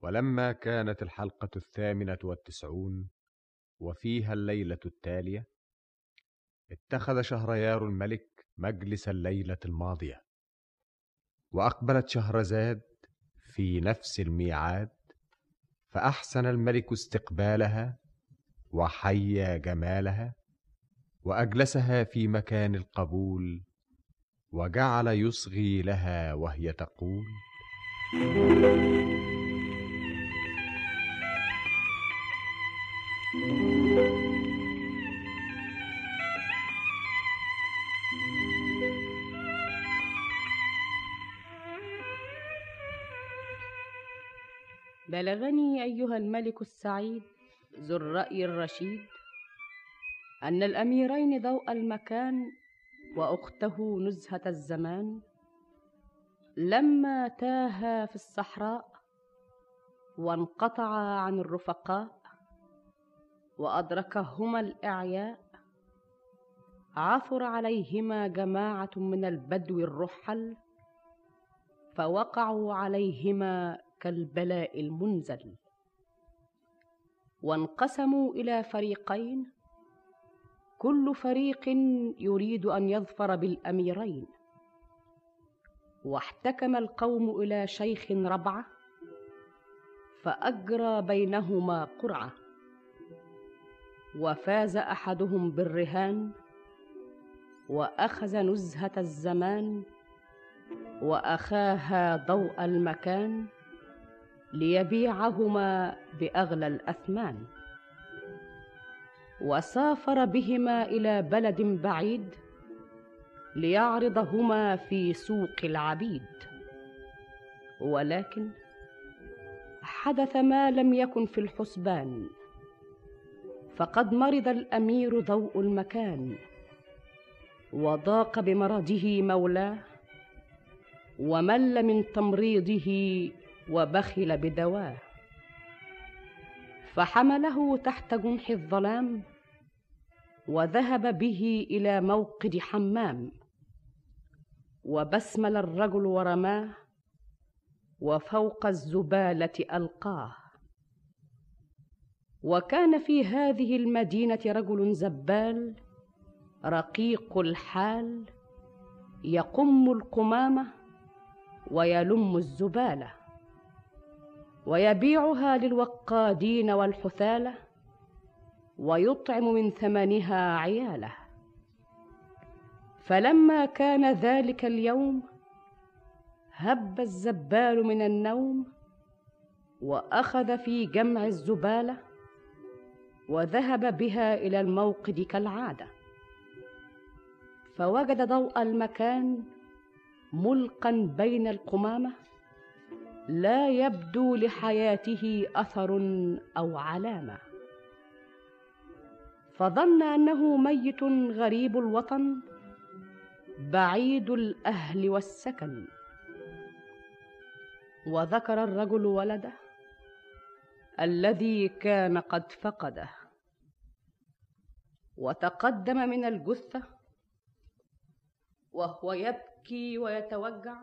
ولما كانت الحلقة الثامنة والتسعون وفيها الليلة التالية اتخذ شهريار الملك مجلس الليلة الماضية وأقبلت شهرزاد في نفس الميعاد فأحسن الملك استقبالها وحيا جمالها وأجلسها في مكان القبول وجعل يصغي لها وهي تقول بلغني أيها الملك السعيد ذو الرأي الرشيد أن الأميرين ضوء المكان وأخته نزهة الزمان لما تاها في الصحراء وانقطعا عن الرفقاء وأدركهما الإعياء عثر عليهما جماعة من البدو الرحل فوقعوا عليهما كالبلاء المنزل وانقسموا الى فريقين كل فريق يريد ان يظفر بالاميرين واحتكم القوم الى شيخ ربعه فاجرى بينهما قرعه وفاز احدهم بالرهان واخذ نزهه الزمان واخاها ضوء المكان ليبيعهما باغلى الاثمان وسافر بهما الى بلد بعيد ليعرضهما في سوق العبيد ولكن حدث ما لم يكن في الحسبان فقد مرض الامير ضوء المكان وضاق بمرضه مولاه ومل من تمريضه وبخل بدواه فحمله تحت جنح الظلام وذهب به الى موقد حمام وبسمل الرجل ورماه وفوق الزباله القاه وكان في هذه المدينه رجل زبال رقيق الحال يقم القمامه ويلم الزباله ويبيعها للوقادين والحثاله ويطعم من ثمنها عياله فلما كان ذلك اليوم هب الزبال من النوم واخذ في جمع الزباله وذهب بها الى الموقد كالعاده فوجد ضوء المكان ملقا بين القمامه لا يبدو لحياته اثر او علامه فظن انه ميت غريب الوطن بعيد الاهل والسكن وذكر الرجل ولده الذي كان قد فقده وتقدم من الجثه وهو يبكي ويتوجع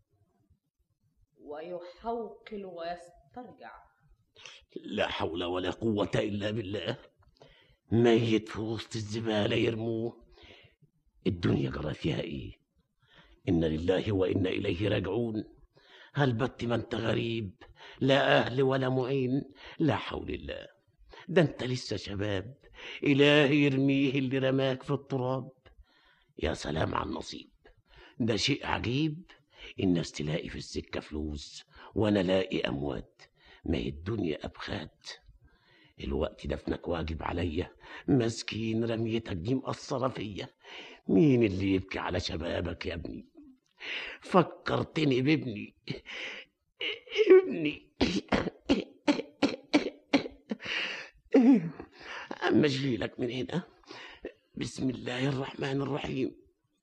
ويحوقل ويسترجع لا حول ولا قوة إلا بالله ميت في وسط الزبالة يرموه الدنيا جرى فيها إيه إنا لله وإنا إليه راجعون هل بت ما أنت غريب لا أهل ولا معين لا حول الله ده أنت لسه شباب إلهي يرميه اللي رماك في التراب يا سلام على النصيب ده شيء عجيب الناس تلاقي في السكة فلوس وأنا لاقي أموات ما هي الدنيا أبخات الوقت دفنك واجب عليا مسكين رميتك دي مقصرة فيا مين اللي يبكي على شبابك يا ابني فكرتني بابني ابني أما أجيلك من هنا بسم الله الرحمن الرحيم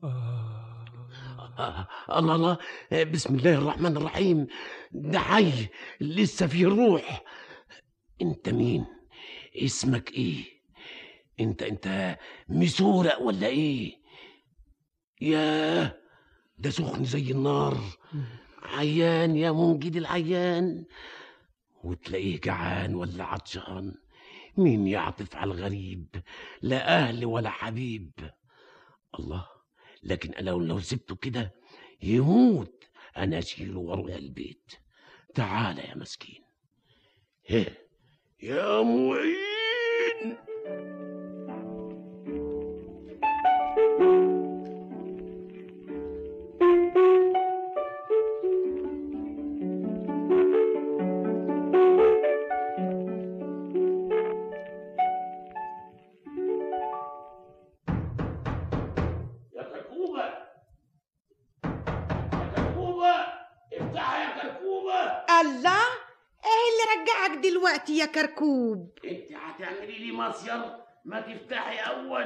آه الله الله بسم الله الرحمن الرحيم ده حي لسه فيه الروح انت مين اسمك ايه انت انت مسورق ولا ايه ياه ده سخن زي النار عيان يا منجد العيان وتلاقيه جعان ولا عطشان مين يعطف على الغريب لا أهل ولا حبيب الله لكن أنا لو سبته كده يموت أنا أشيله وأروح البيت تعال يا مسكين هيه يا معين يا كركوبة يا كركوبة افتحها يا كركوبة الله ايه اللي رجعك دلوقتي يا كركوب انت هتعملي لي مصير ما تفتحي اول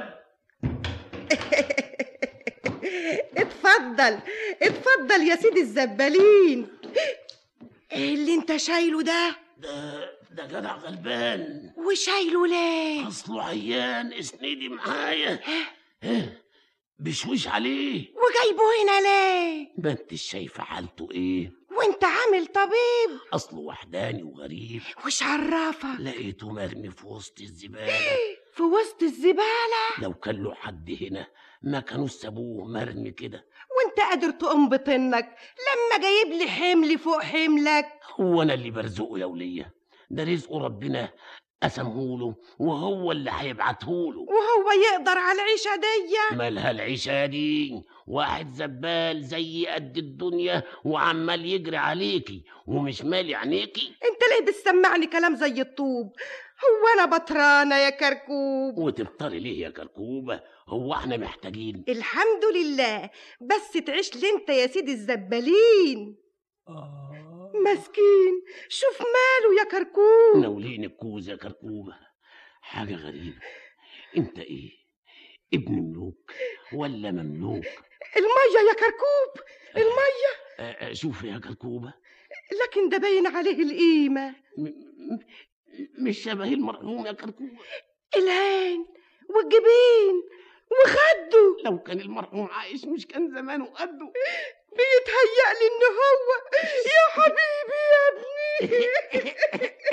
اتفضل اتفضل يا سيدي الزبالين ايه اللي انت شايله ده ده ده جدع غلبان وشايله ليه اصله عيان اسندي معايا ها، بشويش عليه وجايبه هنا ليه ما انت شايفه حالته ايه وانت عامل طبيب اصله وحداني وغريب وش عرفك لقيته مرمي في وسط الزباله في وسط الزبالة لو كان له حد هنا ما كانوا سابوه مرمي كده وانت قادر تقوم بطنك لما جايب لي حمل فوق حملك هو انا اللي برزقه يا وليه ده رزقه ربنا قسمهوله وهو اللي هيبعتهوله وهو يقدر على العيشة دي مالها العيشة دي واحد زبال زي قد الدنيا وعمال يجري عليكي ومش مالي عينيكي انت ليه بتسمعني كلام زي الطوب هو انا بطرانة يا كركوب وتبطلي ليه يا كركوبة هو احنا محتاجين الحمد لله بس تعيش لي انت يا سيدي الزبالين مسكين شوف ماله يا كركوب ناولين الكوز يا كركوبة حاجة غريبة انت ايه ابن ملوك ولا مملوك المية يا كركوب المية آه، آه، شوف يا كركوبة لكن ده باين عليه القيمة م- م- مش شبه المرحوم يا كركوبة العين والجبين وخده لو كان المرحوم عايش مش كان زمانه قده بيتهيألي ان هو يا حبيبي يا ابني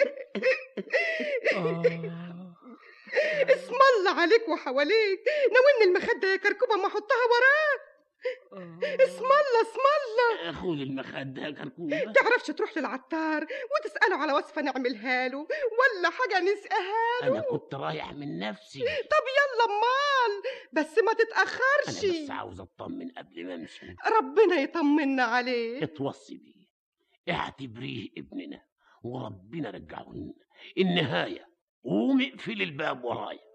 اسم الله عليك وحواليك ناولني المخدة يا كركوبة ما احطها وراك اسم الله اسم الله خذ المخدة يا كركوبة تعرفش تروح للعطار وتسأله على وصفة نعملها له ولا حاجة نسقيها له أنا كنت رايح من نفسي طب يلا امال بس ما أنا تتأخرش بس عاوز أطمن قبل ما أمشي ربنا يطمنا عليه اتوصي بيه اعتبريه ابننا وربنا رجعه لنا النهاية قوم اقفل الباب ورايا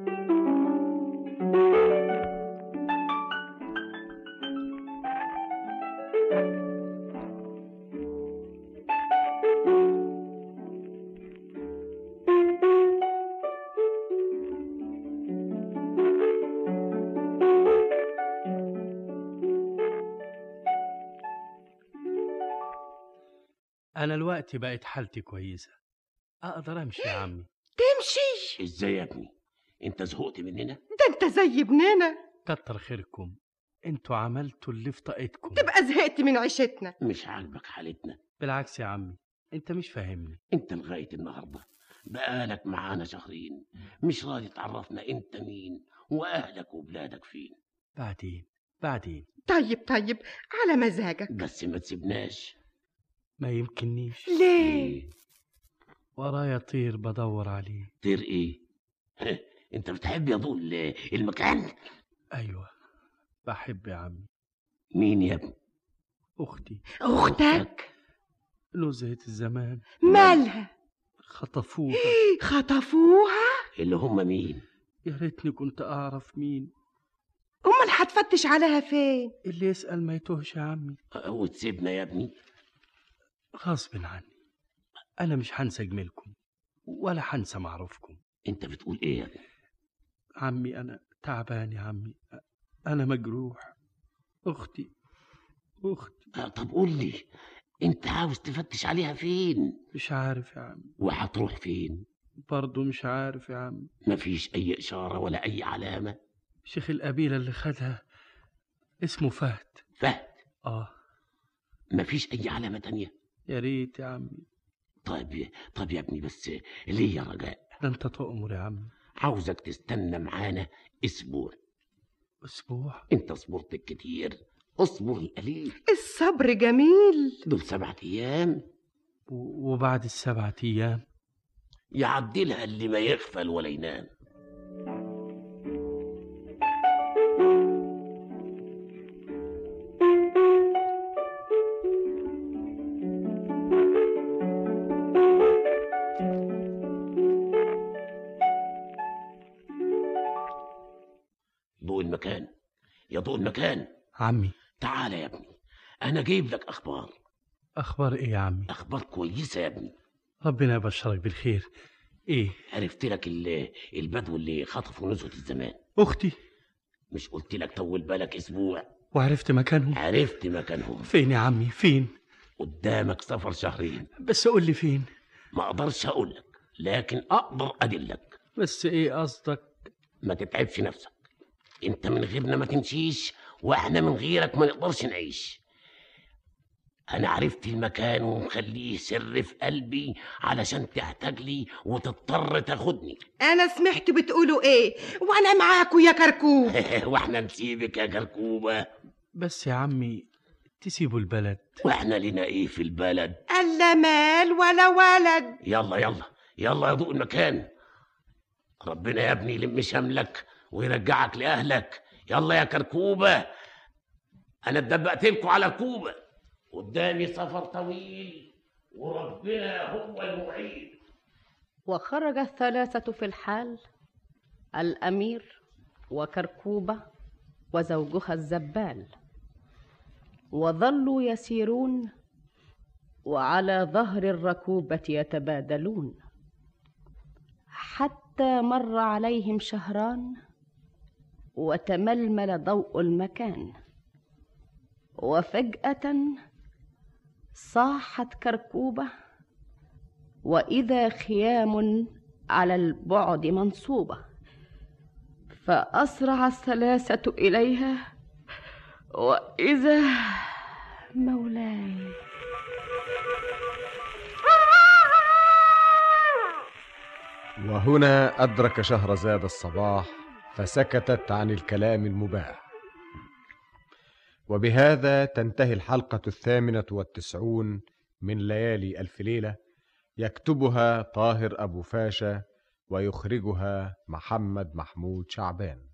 أنا الوقت بقت حالتي كويسة أقدر أمشي يا عمي تمشي ازاي يا ابني انت زهقت مننا ده انت زي ابننا كتر خيركم انتوا عملتوا اللي في طاقتكم تبقى زهقت من عيشتنا مش عاجبك حالتنا بالعكس يا عمي انت مش فاهمني انت لغاية النهاردة بقالك معانا شهرين مش راضي تعرفنا انت مين واهلك وبلادك فين بعدين بعدين طيب طيب على مزاجك بس ما تسيبناش ما يمكننيش ليه ورايا طير بدور عليه طير ايه انت بتحب يا ضول المكان أيوة بحب يا عمي مين يا ابني أختي اختك نزهة الزمان مالها خطفوها خطفوها اللي هم مين يا ريتني كنت أعرف مين امال هتفتش عليها فين اللي يسأل ما يتوهش يا عمي وتسيبنا يا ابني غصب عني أنا مش هنسى جميلكم ولا هنسى معروفكم انت بتقول ايه يا ابني عمي أنا تعبان يا عمي أنا مجروح أختي أختي آه، طب قول لي انت عاوز تفتش عليها فين مش عارف يا عمي وهتروح فين برضه مش عارف يا عمي مفيش اي اشارة ولا اي علامة شيخ القبيلة اللي خدها اسمه فهد فهد آه مفيش اي علامة تانية يا ريت يا عمي طيب طيب يا ابني بس ليه يا رجاء ده انت تؤمر يا عمي عاوزك تستنى معانا اسبوع اسبوع انت صبرت كتير اصبر القليل الصبر جميل دول سبعة ايام و- وبعد السبعة ايام يعدلها اللي ما يغفل ولا ينام ضوء المكان يا ضوء المكان عمي تعال يا ابني انا جايب لك اخبار اخبار ايه يا عمي اخبار كويسه يا ابني ربنا يبشرك بالخير ايه عرفت لك ال- البدو اللي خطفوا نزهة الزمان اختي مش قلت لك طول بالك اسبوع وعرفت مكانهم عرفت مكانهم فين يا عمي فين قدامك سفر شهرين بس قول لي فين ما اقدرش اقول لك لكن اقدر ادلك بس ايه قصدك ما تتعبش نفسك انت من غيرنا ما تمشيش واحنا من غيرك ما نقدرش نعيش انا عرفت المكان ومخليه سر في قلبي علشان تحتاج لي وتضطر تاخدني انا سمعت بتقولوا ايه وانا معاكوا يا كركوب واحنا نسيبك يا كركوبه بس يا عمي تسيبوا البلد واحنا لنا ايه في البلد الا مال ولا ولد يلا يلا يلا يا ضوء المكان ربنا يا ابني يلم شملك ويرجعك لأهلك يلا يا كركوبة أنا اتدبقت لكم على كوبة قدامي سفر طويل وربنا هو المعين وخرج الثلاثة في الحال الأمير وكركوبة وزوجها الزبال وظلوا يسيرون وعلى ظهر الركوبة يتبادلون حتى مر عليهم شهران وتململ ضوء المكان وفجأة صاحت كركوبة واذا خيام على البعد منصوبه فاسرع الثلاثه اليها واذا مولاي وهنا أدرك شهرزاد الصباح فسكتت عن الكلام المباح وبهذا تنتهي الحلقة الثامنة والتسعون من ليالي ألف ليلة يكتبها طاهر أبو فاشا ويخرجها محمد محمود شعبان